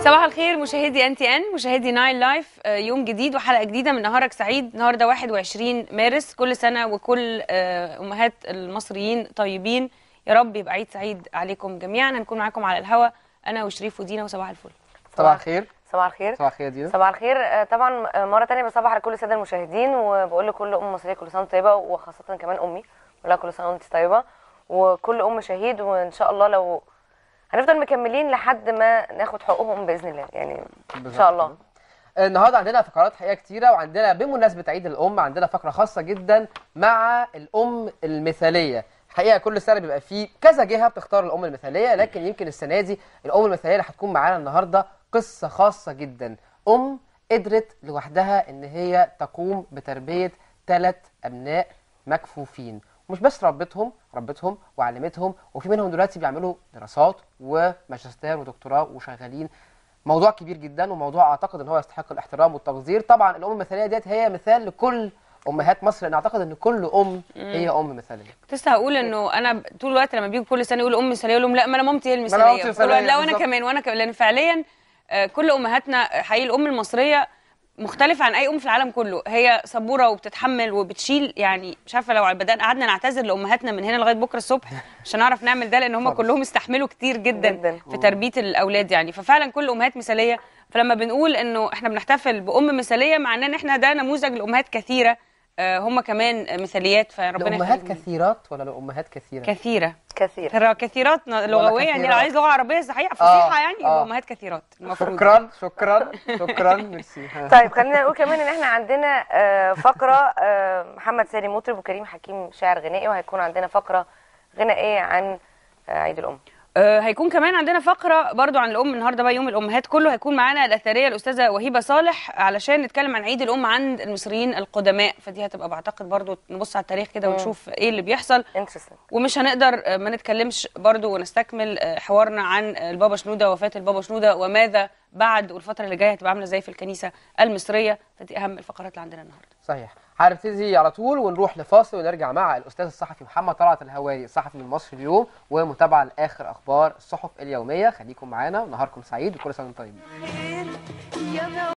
صباح الخير مشاهدي ان تي ان مشاهدي ناين لايف آه، يوم جديد وحلقه جديده من نهارك سعيد النهارده 21 مارس كل سنه وكل آه، امهات المصريين طيبين يا رب يبقى عيد سعيد عليكم جميعا هنكون معاكم على الهوا انا وشريف ودينا وصباح الفل صباح الخير صباح الخير صباح الخير يا دينا صباح الخير آه، طبعا آه، مره تانية بصبح على كل الساده المشاهدين وبقول لكل ام مصريه كل سنه وانت طيبه وخاصه كمان امي بقول لها كل سنه وانت طيبه وكل ام شهيد وان شاء الله لو هنفضل مكملين لحد ما ناخد حقوقهم باذن الله يعني ان شاء الله النهارده عندنا فقرات حقيقه كتيره وعندنا بمناسبه عيد الام عندنا فقره خاصه جدا مع الام المثاليه حقيقه كل سنه بيبقى فيه كذا جهه بتختار الام المثاليه لكن يمكن السنه دي الام المثاليه اللي هتكون معانا النهارده قصه خاصه جدا ام قدرت لوحدها ان هي تقوم بتربيه ثلاث ابناء مكفوفين مش بس ربتهم ربتهم وعلمتهم وفي منهم دلوقتي بيعملوا دراسات وماجستير ودكتوراه وشغالين موضوع كبير جدا وموضوع اعتقد ان هو يستحق الاحترام والتقدير طبعا الام المثاليه ديت هي مثال لكل امهات مصر لان اعتقد ان كل ام هي ام مثاليه كنت لسه هقول انه انا طول الوقت لما بيجوا كل سنه يقولوا ام مثاليه اقول لهم لا ما انا مامتي هي أنا المثاليه مامتي مثالية، يقولوا لا وانا بالظبط. كمان وانا كمان لان فعليا آه، كل امهاتنا حقيقي الام المصريه مختلفة عن أي أم في العالم كله، هي صبورة وبتتحمل وبتشيل يعني مش عارفة لو بدأنا قعدنا نعتذر لأمهاتنا من هنا لغاية بكرة الصبح مش هنعرف نعمل ده لأن هم خالص. كلهم استحملوا كتير جدا, جداً. في تربية الأولاد يعني، ففعلا كل أمهات مثالية، فلما بنقول إنه إحنا بنحتفل بأم مثالية معناه إن إحنا ده نموذج لأمهات كثيرة آه، هم كمان مثاليات فربنا لامهات يخليهم. كثيرات ولا لامهات كثيره كثيره كثير ترى كثيرات ن- لغويه يعني لو كثيرات. عايز لغه عربيه صحيحه فصيحه آه، يعني يبقى آه. امهات كثيرات المفروض شكرا شكرا شكرا ميرسي طيب خلينا نقول كمان ان احنا عندنا آه، فقره آه، محمد ساري مطرب وكريم حكيم شاعر غنائي وهيكون عندنا فقره غنائيه عن آه، عيد الام آه، هيكون كمان عندنا فقره برضو عن الام النهارده بقى يوم الامهات كله هيكون معانا الاثريه الاستاذه وهيبه صالح علشان نتكلم عن عيد الام عند المصريين القدماء فدي هتبقى بعتقد برضو نبص على التاريخ كده ونشوف ايه اللي بيحصل انترستنج ومش هنقدر آه، ما نتكلمش برضو ونستكمل آه، حوارنا عن آه، البابا شنوده وفاه البابا شنوده وماذا بعد والفتره اللي جايه هتبقى عامله ازاي في الكنيسه المصريه فدي اهم الفقرات اللي عندنا النهارده صحيح هنبتدي على طول ونروح لفاصل ونرجع مع الاستاذ الصحفي محمد طلعت الهواري صحفي من مصر اليوم ومتابعه لاخر اخبار الصحف اليوميه خليكم معانا ونهاركم سعيد وكل سنه وانتم طيبين